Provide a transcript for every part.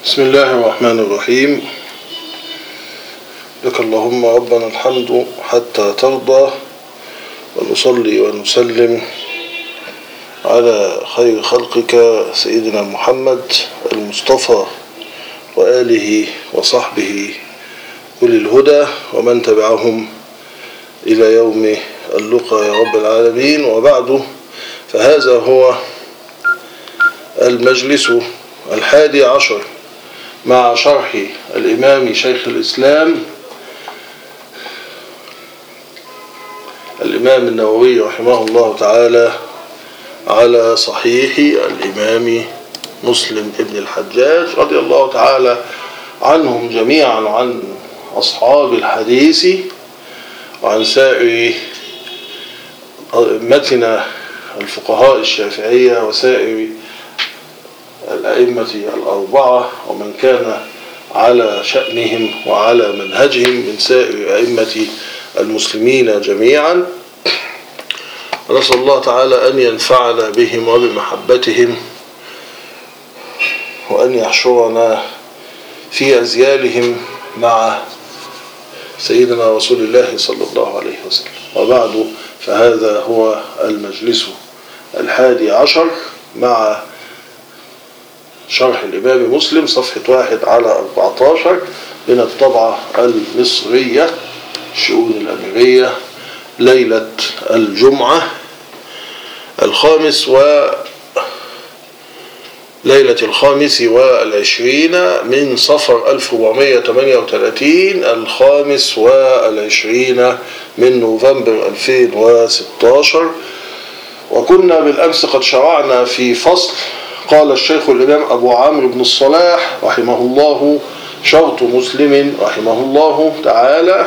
بسم الله الرحمن الرحيم لك اللهم ربنا الحمد حتى ترضى ونصلي ونسلم على خير خلقك سيدنا محمد المصطفى وآله وصحبه أولي الهدى ومن تبعهم إلى يوم اللقاء يا رب العالمين وبعد فهذا هو المجلس الحادي عشر مع شرح الإمام شيخ الإسلام الإمام النووي رحمه الله تعالى على صحيح الإمام مسلم ابن الحجاج رضي الله تعالى عنهم جميعا وعن أصحاب الحديث وعن سائر أئمتنا الفقهاء الشافعية وسائر الأئمة الأربعة ومن كان على شأنهم وعلى منهجهم من سائر أئمة المسلمين جميعا ونسأل الله تعالى أن ينفعنا بهم وبمحبتهم وأن يحشرنا في أزيالهم مع سيدنا رسول الله صلى الله عليه وسلم وبعد فهذا هو المجلس الحادي عشر مع شرح الإمام مسلم صفحة واحد على 14 من الطبعة المصرية الشؤون الأميرية ليلة الجمعة الخامس و ليلة الخامس والعشرين من صفر 1438 الخامس والعشرين من نوفمبر 2016 وكنا بالأمس قد شرعنا في فصل قال الشيخ الإمام أبو عامر بن الصلاح رحمه الله شرط مسلم رحمه الله تعالى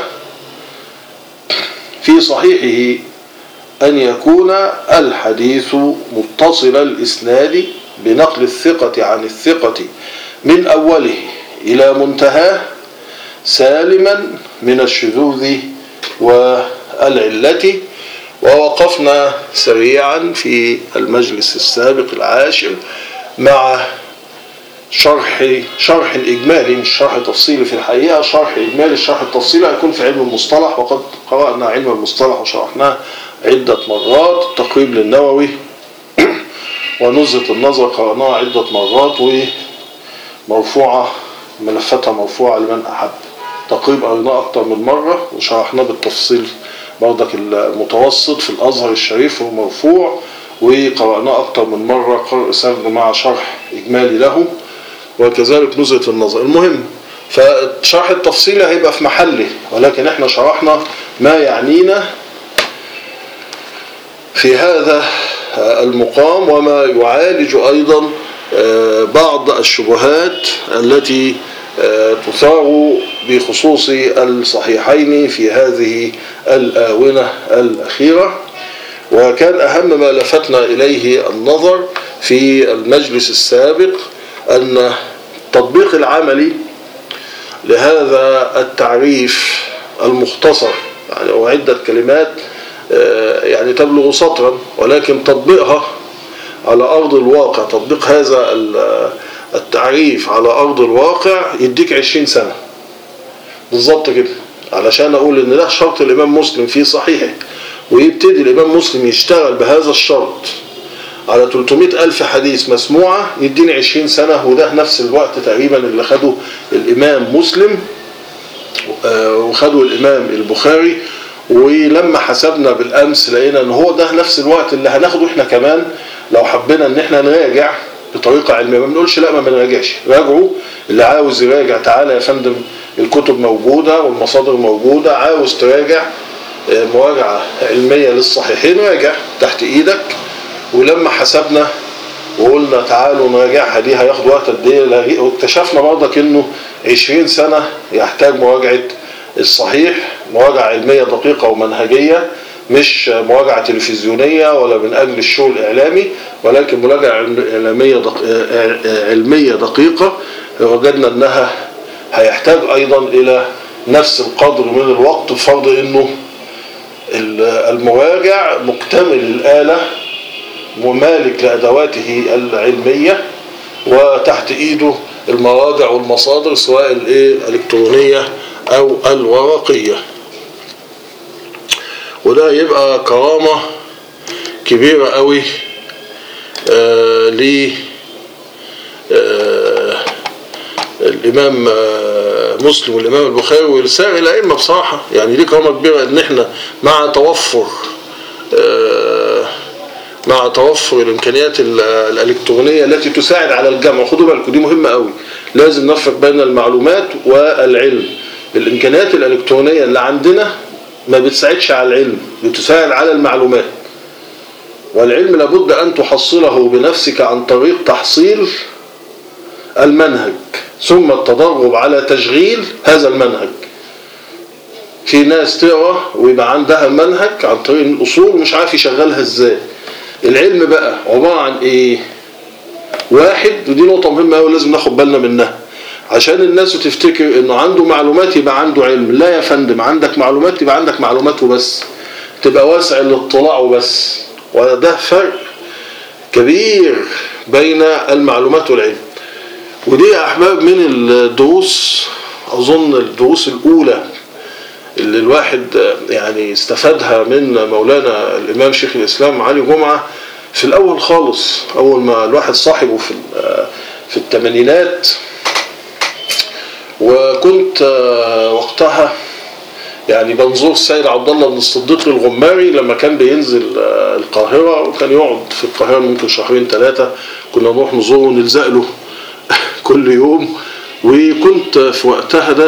في صحيحه أن يكون الحديث متصل الإسناد بنقل الثقة عن الثقة من أوله إلى منتهاه سالما من الشذوذ والعلة ووقفنا سريعا في المجلس السابق العاشر مع شرح شرح إجمالي مش شرح تفصيلي في الحقيقة شرح إجمالي الشرح التفصيلي هيكون في علم المصطلح وقد قرأنا علم المصطلح وشرحناه عدة مرات تقريب للنووي ونزهة النظر قرأناها عدة مرات ومرفوعة ملفاتها مرفوعة لمن أحب تقريب قريناه أكتر من مرة وشرحناه بالتفصيل برضك المتوسط في الأزهر الشريف هو مرفوع وقرأناه أكتر من مرة قرأ سرد مع شرح إجمالي له وكذلك نزهة النظر المهم فالشرح التفصيلي هيبقى في محله ولكن احنا شرحنا ما يعنينا في هذا المقام وما يعالج أيضا بعض الشبهات التي تثار بخصوص الصحيحين في هذه الآونة الأخيرة وكان أهم ما لفتنا إليه النظر في المجلس السابق أن التطبيق العملي لهذا التعريف المختصر يعني وعدة كلمات يعني تبلغ سطرا ولكن تطبيقها على أرض الواقع تطبيق هذا التعريف على أرض الواقع يديك عشرين سنة بالظبط كده علشان أقول إن ده شرط الإمام مسلم في صحيحه ويبتدي الإمام مسلم يشتغل بهذا الشرط على 300 ألف حديث مسموعة يديني 20 سنة وده نفس الوقت تقريبا اللي خده الإمام مسلم وخده الإمام البخاري ولما حسبنا بالأمس لقينا ان هو ده نفس الوقت اللي هناخده احنا كمان لو حبينا ان احنا نراجع بطريقة علمية ما بنقولش لا ما بنراجعش راجعوا اللي عاوز يراجع تعالى يا فندم الكتب موجودة والمصادر موجودة عاوز تراجع مراجعة علمية للصحيحين راجع تحت ايدك ولما حسبنا وقلنا تعالوا نراجعها دي هياخد وقت قد ايه واكتشفنا برضك انه 20 سنة يحتاج مراجعة الصحيح مراجعة علمية دقيقة ومنهجية مش مراجعة تلفزيونية ولا من أجل الشو الإعلامي ولكن مراجعة علمية دق... علمية دقيقة وجدنا أنها هيحتاج أيضا إلى نفس القدر من الوقت بفرض أنه المراجع مكتمل الآلة ومالك لأدواته العلمية تحت ايده المراجع والمصادر سواء الايه الالكترونيه او الورقيه وده يبقى كرامه كبيره قوي آه ل آه الامام آه مسلم والامام البخاري ولسائر الائمه بصراحه يعني دي كرامه كبيره ان احنا مع توفر آه مع توفر الامكانيات الالكترونيه التي تساعد على الجمع خدوا بالكم دي مهمه قوي لازم نفرق بين المعلومات والعلم الامكانيات الالكترونيه اللي عندنا ما بتساعدش على العلم بتساعد على المعلومات والعلم لابد ان تحصله بنفسك عن طريق تحصيل المنهج ثم التدرب على تشغيل هذا المنهج في ناس تقرا ويبقى عندها المنهج عن طريق الاصول ومش عارف يشغلها ازاي العلم بقى عباره عن ايه واحد ودي نقطه مهمه قوي لازم ناخد بالنا منها عشان الناس تفتكر انه عنده معلومات يبقى عنده علم لا يا فندم عندك معلومات يبقى عندك معلومات وبس تبقى واسع الاطلاع وبس وده فرق كبير بين المعلومات والعلم ودي يا احباب من الدروس اظن الدروس الاولى اللي الواحد يعني استفادها من مولانا الامام شيخ الاسلام علي جمعه في الاول خالص اول ما الواحد صاحبه في في الثمانينات وكنت وقتها يعني بنظور السيد عبد الله بن الصديق الغماري لما كان بينزل القاهره وكان يقعد في القاهره ممكن شهرين ثلاثه كنا نروح نزوره ونلزق له كل يوم وكنت في وقتها ده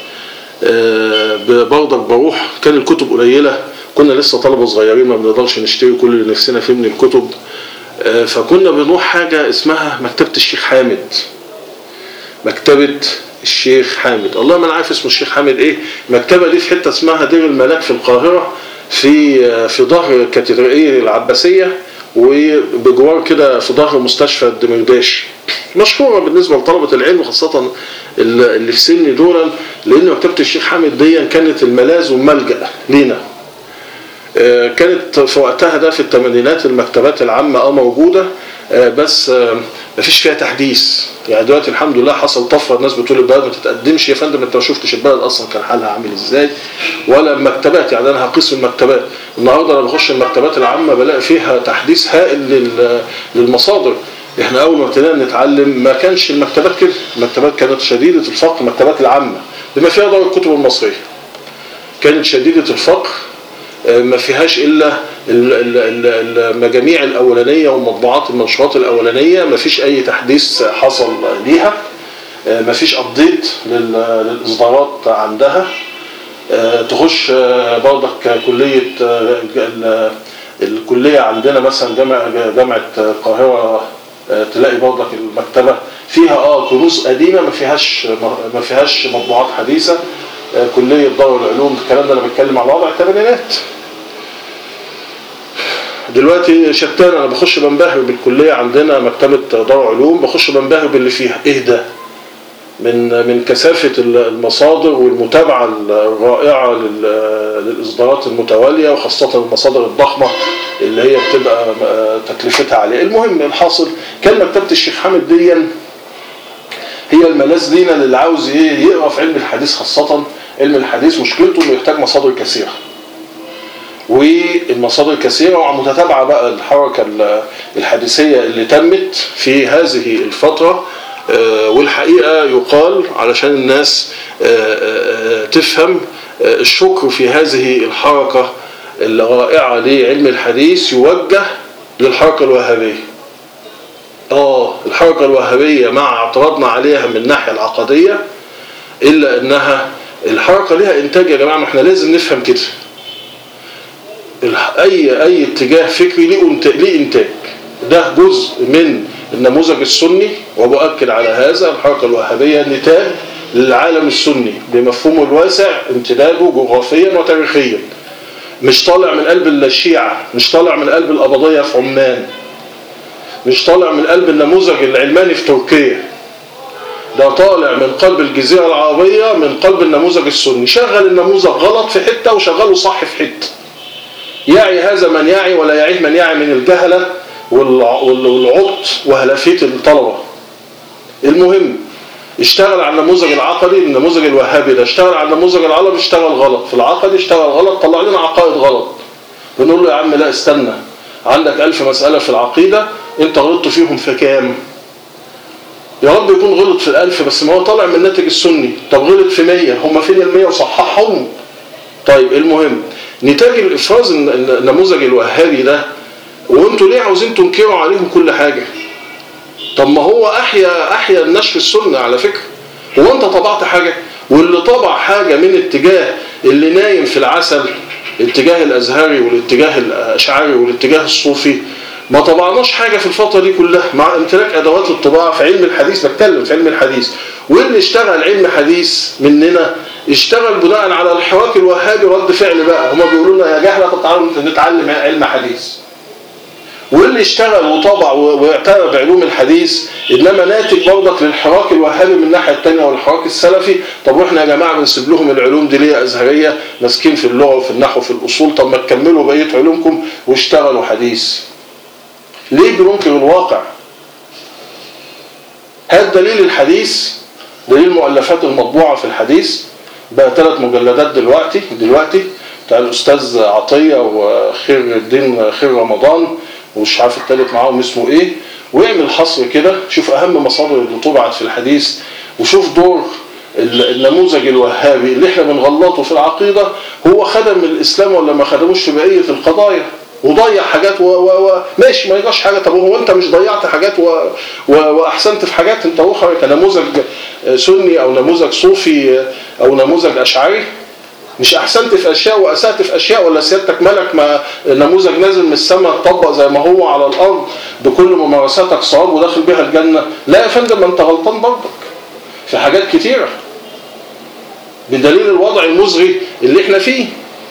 برضك بروح كان الكتب قليله كنا لسه طلبه صغيرين ما بنقدرش نشتري كل اللي نفسنا فيه من الكتب فكنا بنروح حاجه اسمها مكتبه الشيخ حامد مكتبه الشيخ حامد الله ما انا عارف اسمه الشيخ حامد ايه المكتبه دي في حته اسمها دير الملاك في القاهره في في ظهر الكاتدرائيه العباسيه وبجوار كده في ظهر مستشفى الدمرداش مشهورة بالنسبة لطلبة العلم خاصة اللي في سني دولا لأن مكتبة الشيخ حامد دي كانت الملاذ والملجأ لينا كانت في وقتها ده في الثمانينات المكتبات العامة اه موجودة بس مفيش فيها تحديث يعني دلوقتي الحمد لله حصل طفره الناس بتقول البلد ما تتقدمش يا فندم انت ما شفتش البلد اصلا كان حالها عامل ازاي ولا المكتبات يعني انا هقيس المكتبات النهارده انا بخش المكتبات العامه بلاقي فيها تحديث هائل للمصادر احنا اول ما ابتدينا نتعلم ما كانش المكتبات كده المكتبات كانت شديده الفقر المكتبات العامه بما فيها دار الكتب المصريه كانت شديده الفقر ما فيهاش الا المجاميع الاولانيه والمطبوعات المنشورات الاولانيه ما فيش اي تحديث حصل ليها ما فيش ابديت للاصدارات عندها تخش برضك كليه الكليه عندنا مثلا جامعه جامعه القاهره تلاقي برضك المكتبه فيها اه كنوز قديمه ما فيهاش ما فيهاش مطبوعات حديثه كليه دار العلوم الكلام ده انا بتكلم على وضع الثمانينات دلوقتي شتان انا بخش بنبهر بالكليه عندنا مكتبه دار علوم بخش بنبهر باللي فيها ايه ده من من كثافه المصادر والمتابعه الرائعه للاصدارات المتواليه وخاصه المصادر الضخمه اللي هي بتبقى تكلفتها عاليه المهم الحاصل كان مكتبه الشيخ حامد دي هي الملاذ لينا للي عاوز ايه يقرا في علم الحديث خاصه علم الحديث مشكلته انه يحتاج مصادر كثيره والمصادر كثيرة ومتتابعة بقى الحركة الحديثية اللي تمت في هذه الفترة والحقيقة يقال علشان الناس تفهم الشكر في هذه الحركة الرائعة لعلم الحديث يوجه للحركة الوهابية اه الحركة الوهابية مع اعتراضنا عليها من الناحية العقدية إلا أنها الحركة لها إنتاج يا جماعة ما احنا لازم نفهم كده اي اي اتجاه فكري ليه انتاج ده جزء من النموذج السني وبؤكد على هذا الحركه الوهابيه نتاج للعالم السني بمفهومه الواسع امتداده جغرافيا وتاريخيا مش طالع من قلب الشيعة مش طالع من قلب القبضية في عمان مش طالع من قلب النموذج العلماني في تركيا ده طالع من قلب الجزيرة العربية من قلب النموذج السني شغل النموذج غلط في حتة وشغله صح في حتة يعي هذا من يعي ولا يعيه من يعي من الجهلة والعط وهلافية الطلبة المهم اشتغل على النموذج العقدي النموذج الوهابي ده اشتغل على النموذج العربي اشتغل غلط في العقدي اشتغل غلط طلع لنا عقائد غلط بنقول له يا عم لا استنى عندك ألف مسألة في العقيدة انت غلطت فيهم في كام يا رب يكون غلط في الألف بس ما هو طالع من الناتج السني طب غلط في مية هم فين المية وصححهم طيب المهم نتاج الإفراز النموذج الوهابي ده وانتوا ليه عاوزين تنكروا عليهم كل حاجة طب ما هو أحيا أحيا النشر السنة على فكرة هو أنت طبعت حاجة واللي طبع حاجة من اتجاه اللي نايم في العسل الاتجاه الأزهري والاتجاه الأشعري والاتجاه الصوفي ما طبعناش حاجة في الفترة دي كلها مع امتلاك أدوات الطباعة في علم الحديث بتكلم في علم الحديث واللي اشتغل علم حديث مننا اشتغل بناء على الحراك الوهابي رد فعل بقى هما بيقولوا لنا يا جهلة تعالوا نتعلم علم حديث واللي اشتغل وطبع واعتنى بعلوم الحديث انما ناتج برضك للحراك الوهابي من الناحيه الثانيه والحراك السلفي طب واحنا يا جماعه بنسيب لهم العلوم دي ليه ازهريه ماسكين في اللغه وفي النحو وفي الاصول طب ما تكملوا بقيه علومكم واشتغلوا حديث ليه بننكر الواقع هذا دليل الحديث دليل المؤلفات المطبوعه في الحديث بقى ثلاث مجلدات دلوقتي دلوقتي بتاع الاستاذ عطيه وخير الدين خير رمضان ومش عارف التالت معاهم اسمه ايه واعمل حصر كده شوف اهم مصادر اللي طبعت في الحديث وشوف دور النموذج الوهابي اللي احنا بنغلطه في العقيدة هو خدم الاسلام ولا ما خدموش في بقية القضايا وضيع حاجات و... و... و... ماشي ما يجاش حاجة طب هو انت مش ضيعت حاجات و... و... واحسنت في حاجات انت اخرى كنموذج سني او نموذج صوفي او نموذج اشعري مش احسنت في اشياء واسأت في اشياء ولا سيادتك ملك ما نموذج نازل من السماء تطبق زي ما هو على الارض بكل ممارساتك صواب وداخل بها الجنة لا يا فندم انت غلطان برضك في حاجات كتيرة بدليل الوضع المزغي اللي احنا فيه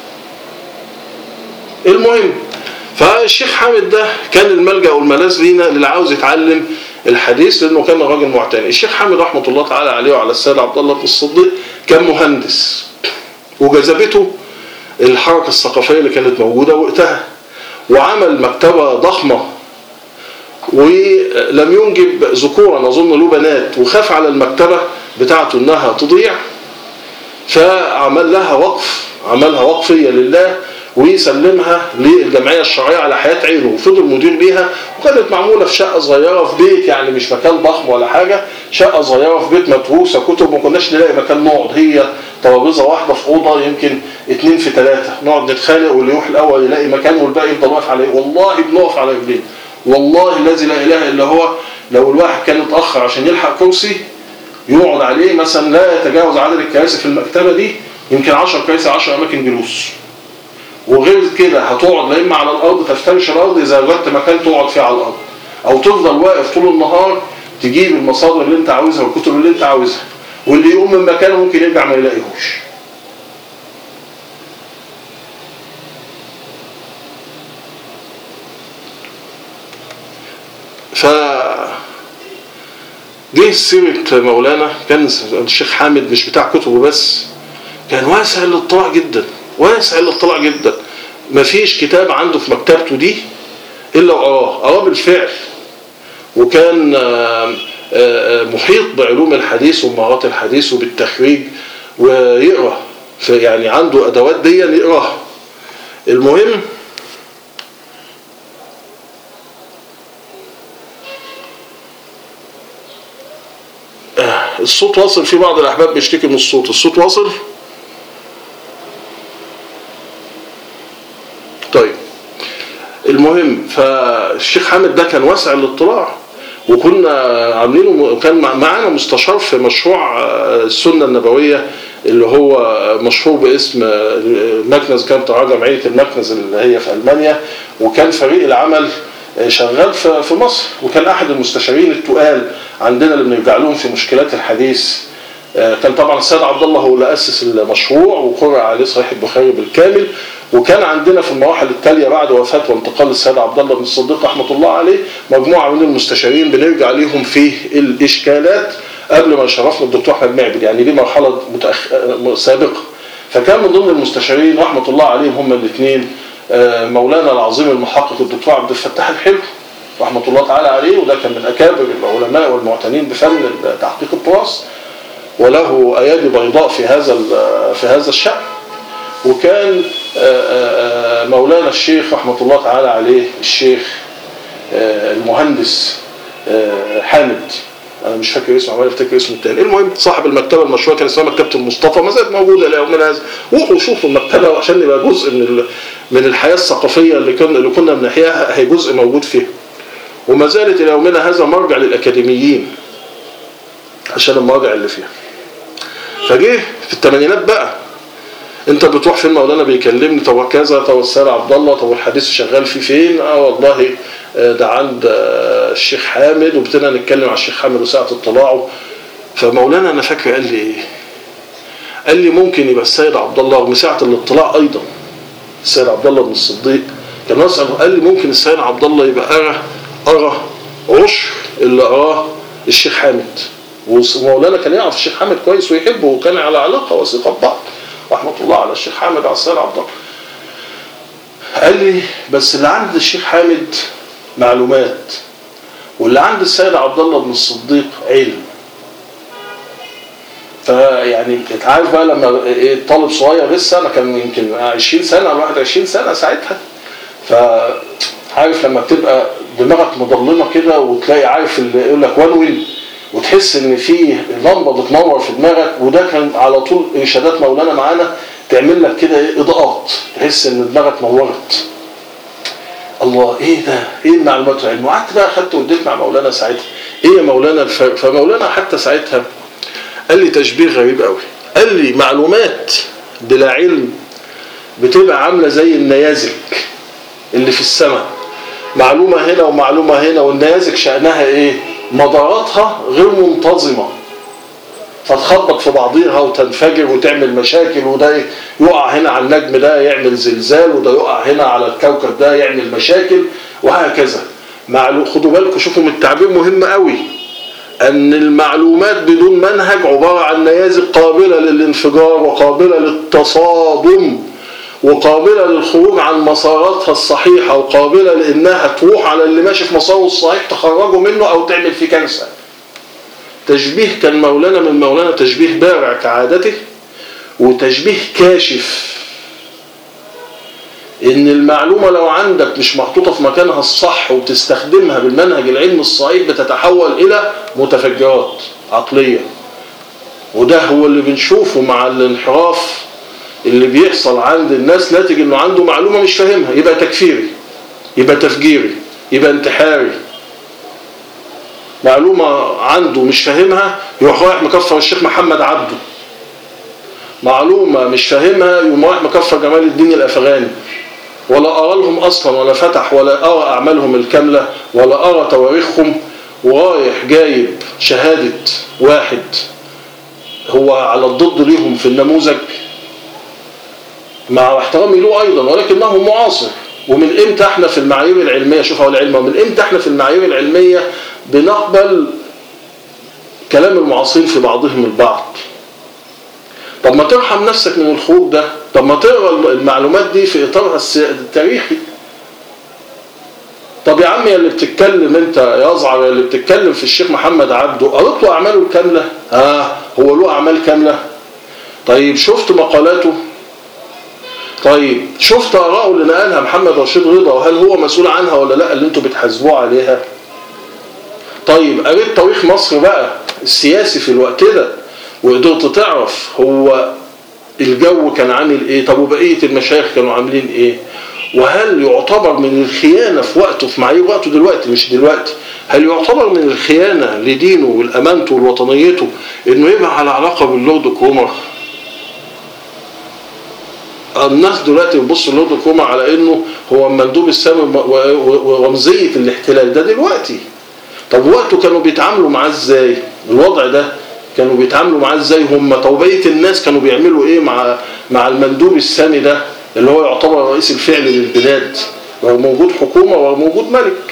المهم فالشيخ حامد ده كان الملجأ والملاذ لينا للي عاوز يتعلم الحديث لانه كان راجل معتني الشيخ حامد رحمه الله تعالى عليه وعلى السيد عبد الله بن الصديق كان مهندس وجذبته الحركة الثقافية اللي كانت موجودة وقتها وعمل مكتبة ضخمة ولم ينجب ذكورا أظن له بنات وخاف على المكتبة بتاعته إنها تضيع فعمل لها وقف عملها وقفية لله ويسلمها للجمعية الشرعية على حياة عينه وفضل مدير بيها وكانت معمولة في شقة صغيرة في بيت يعني مش مكان ضخم ولا حاجة شقة صغيرة في بيت متروسة كتب ما كناش نلاقي مكان نقعد هي ترابيزة واحدة في أوضة يمكن اتنين في ثلاثة نقعد نتخانق واللي يروح الأول يلاقي مكان والباقي يفضل واقف عليه والله بنقف على رجلين والله الذي لا إله إلا هو لو الواحد كان اتأخر عشان يلحق كرسي يقعد عليه مثلا لا يتجاوز عدد الكراسي في المكتبة دي يمكن 10 كراسي 10 أماكن جلوس وغير كده هتقعد لا اما على الارض تفترش الارض اذا وجدت مكان تقعد فيه على الارض او تفضل واقف طول النهار تجيب المصادر اللي انت عاوزها والكتب اللي انت عاوزها واللي يقوم من مكانه ممكن يرجع ما يلاقيهوش ف دي سيرة مولانا كان الشيخ حامد مش بتاع كتبه بس كان واسع الاطلاع جدا واسع الاطلاع جدا مفيش كتاب عنده في مكتبته دي الا وقراه قراه بالفعل وكان محيط بعلوم الحديث ومهارات الحديث وبالتخريج ويقرا يعني عنده ادوات دي يقراها المهم الصوت واصل في بعض الاحباب بيشتكي من الصوت الصوت واصل طيب المهم فالشيخ حامد ده كان واسع الاطلاع وكنا عاملينه كان معانا مستشار في مشروع السنة النبوية اللي هو مشهور باسم مكنز كان بتاع جمعية المكنز اللي هي في ألمانيا وكان فريق العمل شغال في مصر وكان أحد المستشارين التقال عندنا اللي بنرجع لهم في مشكلات الحديث كان طبعا السيد عبد الله هو اللي أسس المشروع وقرأ عليه صحيح البخاري بالكامل وكان عندنا في المراحل التالية بعد وفاة وانتقال السيد عبد الله بن الصديق رحمة الله عليه مجموعة من المستشارين بنرجع ليهم في الإشكالات قبل ما يشرفنا الدكتور أحمد معبد يعني دي مرحلة متأخ... سابقة فكان من ضمن المستشارين رحمة الله عليهم هم الاثنين مولانا العظيم المحقق الدكتور عبد الفتاح الحلو رحمة الله تعالى عليه وده كان من أكابر العلماء والمعتنين بفن تحقيق التراث وله أيادي بيضاء في هذا في هذا الشأن وكان مولانا الشيخ رحمة الله تعالى عليه الشيخ المهندس حامد انا مش فاكر اسمه عمال افتكر اسمه التاني المهم صاحب المكتبه المشهوره كان اسمها مكتبه المصطفى ما زالت موجوده الى يومنا هذا روحوا شوفوا المكتبه عشان يبقى جزء من من الحياه الثقافيه اللي كنا اللي كنا بنحياها هي جزء موجود فيها وما زالت الى يومنا هذا مرجع للاكاديميين عشان المراجع اللي فيها فجه في الثمانينات بقى انت بتروح فين مولانا بيكلمني طب كذا طب السيد عبد الله طب الحديث شغال فيه فين اه والله ده عند الشيخ حامد وابتدينا نتكلم على الشيخ حامد وساعة اطلاعه فمولانا انا فاكر قال لي ايه قال لي ممكن يبقى السيد عبد الله رغم ساعة الاطلاع ايضا السيد عبد الله بن الصديق كان اسال قال لي ممكن السيد عبد الله يبقى ارى ارى عشر اللي اراه الشيخ حامد ومولانا كان يعرف الشيخ حامد كويس ويحبه وكان على علاقه وثيقه ببعض رحمه الله على الشيخ حامد على السيد عبد الله قال لي بس اللي عند الشيخ حامد معلومات واللي عند السيد عبد الله بن الصديق علم فيعني انت عارف بقى لما ايه طالب صغير لسه انا كان يمكن 20 سنه او 21 سنه ساعتها فعارف لما بتبقى دماغك مظلمه كده وتلاقي عارف اللي يقول لك ونون وتحس ان في لمبه بتنور في دماغك وده كان على طول ارشادات مولانا معانا تعمل لك كده ايه اضاءات تحس ان دماغك نورت الله ايه ده ايه المعلومات العلم وقعدت بقى اخدت وديت مع مولانا ساعتها ايه يا مولانا الفرق فمولانا حتى ساعتها قال لي تشبيه غريب قوي قال لي معلومات بلا علم بتبقى عامله زي النيازك اللي في السماء معلومه هنا ومعلومه هنا والنيازك شانها ايه مداراتها غير منتظمه فتخبط في بعضيها وتنفجر وتعمل مشاكل وده يقع هنا على النجم ده يعمل زلزال وده يقع هنا على الكوكب ده يعمل مشاكل وهكذا معلو... خدوا بالكم شوفوا من التعبير مهم قوي ان المعلومات بدون منهج عبارة عن نيازك قابلة للانفجار وقابلة للتصادم وقابلة للخروج عن مساراتها الصحيحة وقابلة لانها تروح على اللي ماشي في مساره الصحيح تخرجه منه او تعمل فيه كارثة تشبيه كان مولانا من مولانا تشبيه بارع كعادته وتشبيه كاشف ان المعلومة لو عندك مش محطوطة في مكانها الصح وتستخدمها بالمنهج العلمي الصحيح بتتحول الى متفجرات عقلية وده هو اللي بنشوفه مع الانحراف اللي بيحصل عند الناس ناتج انه عنده معلومة مش فاهمها يبقى تكفيري يبقى تفجيري يبقى انتحاري معلومة عنده مش فاهمها يروح رايح مكفر الشيخ محمد عبده معلومة مش فاهمها يقوم رايح مكفر جمال الدين الأفغاني ولا أرى لهم أصلا ولا فتح ولا أرى أعمالهم الكاملة ولا أرى تواريخهم ورايح جايب شهادة واحد هو على الضد ليهم في النموذج مع احترامي له أيضا ولكنه معاصر ومن امتى احنا في المعايير العلمية شوف هو العلم ومن امتى احنا في المعايير العلمية بنقبل كلام المعاصرين في بعضهم البعض طب ما ترحم نفسك من الخروج ده طب ما تقرا المعلومات دي في اطارها التاريخي طب يا عم يا اللي بتتكلم انت يا ازعر يا اللي بتتكلم في الشيخ محمد عبده قريت له اعماله الكامله اه هو له اعمال كامله طيب شفت مقالاته طيب شفت اراءه اللي نقلها محمد رشيد رضا وهل هو مسؤول عنها ولا لا اللي انتوا بتحاسبوه عليها طيب قريت تاريخ مصر بقى السياسي في الوقت ده وقدرت تعرف هو الجو كان عامل ايه طب وبقية المشايخ كانوا عاملين ايه وهل يعتبر من الخيانة في وقته في معايير وقته دلوقتي مش دلوقتي هل يعتبر من الخيانة لدينه والأمانته ووطنيته انه يبقى على علاقة باللورد كرومر الناس دلوقتي بتبص للورد كرومر على انه هو مندوب السامي ورمزية الاحتلال ده دلوقتي طب وقته كانوا بيتعاملوا معاه ازاي الوضع ده كانوا بيتعاملوا معاه ازاي هم طب بقيه الناس كانوا بيعملوا ايه مع مع المندوب السامي ده اللي هو يعتبر الرئيس الفعلي للبلاد وموجود حكومه وموجود ملك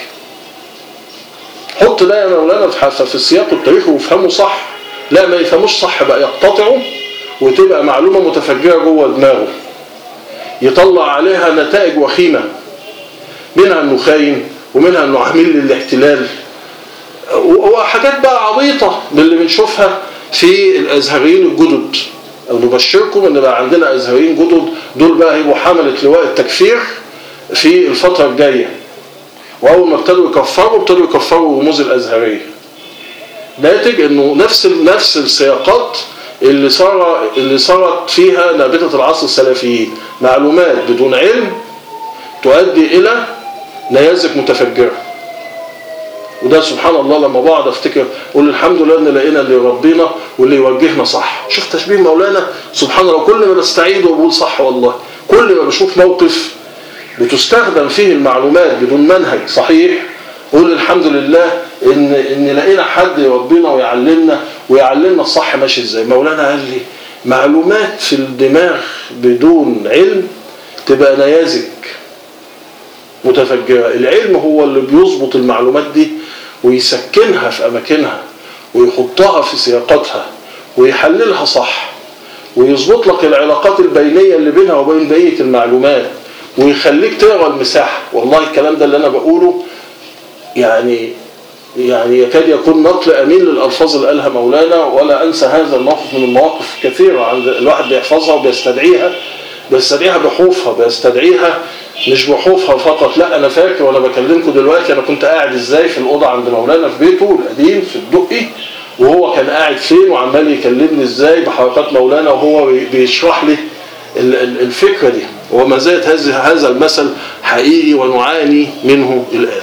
حط ده يا مولانا في السياق التاريخي وافهمه صح لا ما يفهموش صح بقى يقتطعوا وتبقى معلومه متفجره جوه دماغه يطلع عليها نتائج وخيمه منها انه خاين ومنها انه عميل للاحتلال وحاجات بقى عبيطة من اللي بنشوفها في الازهريين الجدد او نبشركم ان بقى عندنا ازهريين جدد دول بقى هيبقوا حملة لواء التكفير في الفترة الجاية واول ما ابتدوا يكفروا ابتدوا يكفروا رموز الازهرية ناتج انه نفس نفس السياقات اللي صار اللي صارت فيها نابته العصر السلفيين معلومات بدون علم تؤدي الى نيازك متفجره وده سبحان الله لما بقعد افتكر اقول الحمد لله ان لقينا اللي يربينا واللي يوجهنا صح شوف تشبيه مولانا سبحان الله كل ما بستعيد وبقول صح والله كل ما بشوف موقف بتستخدم فيه المعلومات بدون منهج صحيح قول الحمد لله ان ان لقينا حد يربينا ويعلمنا ويعلمنا الصح ماشي ازاي مولانا قال لي معلومات في الدماغ بدون علم تبقى نيازك متفجرة العلم هو اللي بيظبط المعلومات دي ويسكنها في أماكنها ويحطها في سياقاتها ويحللها صح ويظبط لك العلاقات البينية اللي بينها وبين بقية المعلومات ويخليك تقرا المساحة والله الكلام ده اللي أنا بقوله يعني يعني يكاد يكون نقل أمين للألفاظ اللي قالها مولانا ولا أنسى هذا الموقف من المواقف كثيرة عند الواحد بيحفظها وبيستدعيها بيستدعيها بحروفها بيستدعيها مش بحروفها فقط لا أنا فاكر وأنا بكلمكم دلوقتي أنا كنت قاعد إزاي في الأوضة عند مولانا في بيته القديم في الدقي وهو كان قاعد فين وعمال يكلمني إزاي بحركات مولانا وهو بيشرح لي الفكرة دي وما زالت هذا المثل حقيقي ونعاني منه الآن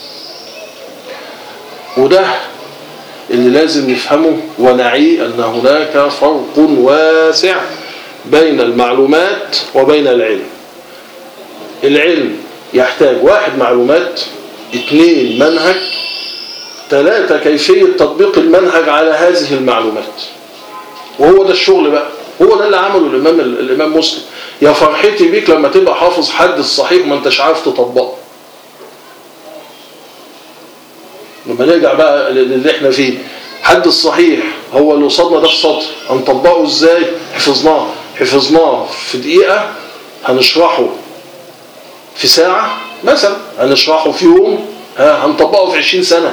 وده اللي لازم نفهمه ونعي أن هناك فرق واسع بين المعلومات وبين العلم العلم يحتاج واحد معلومات اثنين منهج ثلاثة كيفية تطبيق المنهج على هذه المعلومات وهو ده الشغل بقى هو ده اللي عمله الإمام, الإمام مسلم يا فرحتي بيك لما تبقى حافظ حد الصحيح ما انتش عارف تطبقه لما نرجع بقى للي احنا فيه حد الصحيح هو اللي وصلنا ده في سطر هنطبقه ازاي حفظناه حفظناه في دقيقة هنشرحه في ساعة مثلا هنشرحه في يوم ها هنطبقه في عشرين سنة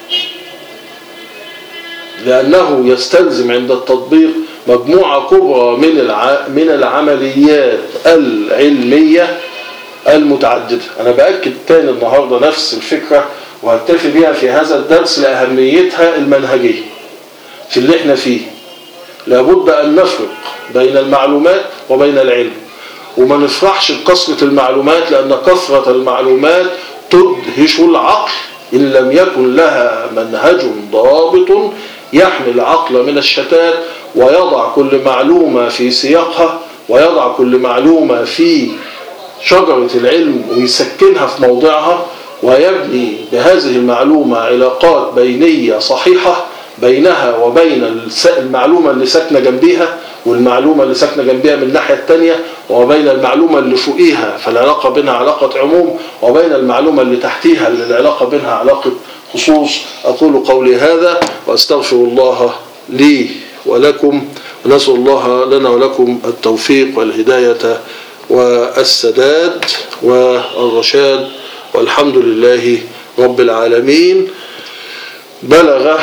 لأنه يستلزم عند التطبيق مجموعة كبرى من الع... من العمليات العلمية المتعددة أنا بأكد تاني النهاردة نفس الفكرة وهكتفي بها في هذا الدرس لأهميتها المنهجية في اللي احنا فيه لابد أن نفرق بين المعلومات وبين العلم وما نفرحش بكثرة المعلومات لأن كثرة المعلومات تدهش العقل إن لم يكن لها منهج ضابط يحمي العقل من الشتات ويضع كل معلومة في سياقها ويضع كل معلومة في شجرة العلم ويسكنها في موضعها ويبني بهذه المعلومة علاقات بينية صحيحة بينها وبين المعلومة اللي ساكنة جنبيها والمعلومة اللي ساكنة جنبيها من الناحية التانية وبين المعلومة اللي فوقيها فالعلاقة بينها علاقة عموم وبين المعلومة اللي تحتيها اللي العلاقة بينها علاقة خصوص أقول قولي هذا وأستغفر الله لي ولكم ونسأل الله لنا ولكم التوفيق والهداية والسداد والرشاد والحمد لله رب العالمين بلغ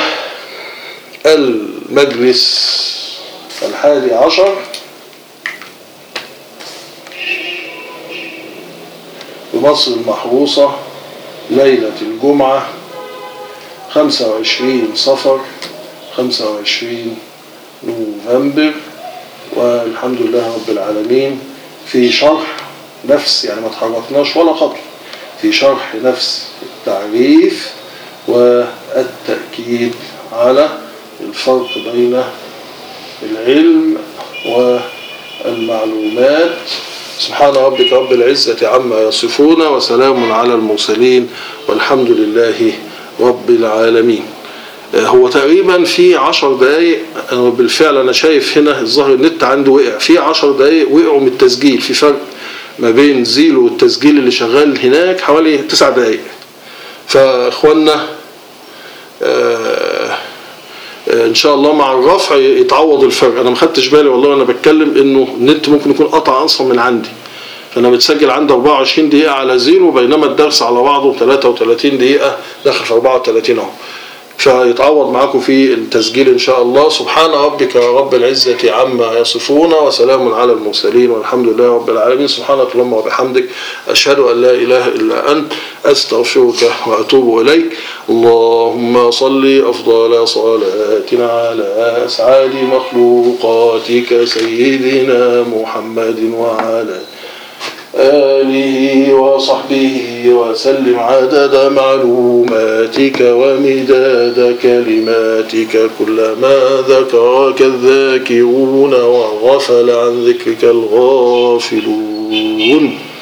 المجلس الحادي عشر بمصر المحروسة ليلة الجمعة 25 صفر 25 نوفمبر والحمد لله رب العالمين في شرح نفس يعني ما تحركناش ولا خطوة في شرح نفس التعريف والتأكيد على الفرق بين العلم والمعلومات سبحان ربك رب العزة عما يصفون وسلام على المرسلين والحمد لله رب العالمين هو تقريبا في عشر دقايق بالفعل أنا شايف هنا الظاهر النت عنده وقع في عشر دقايق وقعوا من التسجيل في فرق ما بين زيرو والتسجيل اللي شغال هناك حوالي تسع دقايق فاخوانا آه ان شاء الله مع الرفع يتعوض الفرق انا ما خدتش بالي والله وانا بتكلم انه النت ممكن يكون قطع اصلا من عندي فانا متسجل عندي 24 دقيقه على زيرو بينما الدرس على بعضه 33 دقيقه داخل في 34 اهو فيتعوض معاكم في التسجيل ان شاء الله سبحان ربك رب العزه عما يصفون وسلام على المرسلين والحمد لله رب العالمين سبحانك اللهم وبحمدك اشهد ان لا اله الا انت استغفرك واتوب اليك اللهم صل افضل صلاه على اسعد مخلوقاتك سيدنا محمد وعلى آله وصحبه وسلم عدد معلوماتك ومداد كلماتك كلما ذكرك الذاكرون وغفل عن ذكرك الغافلون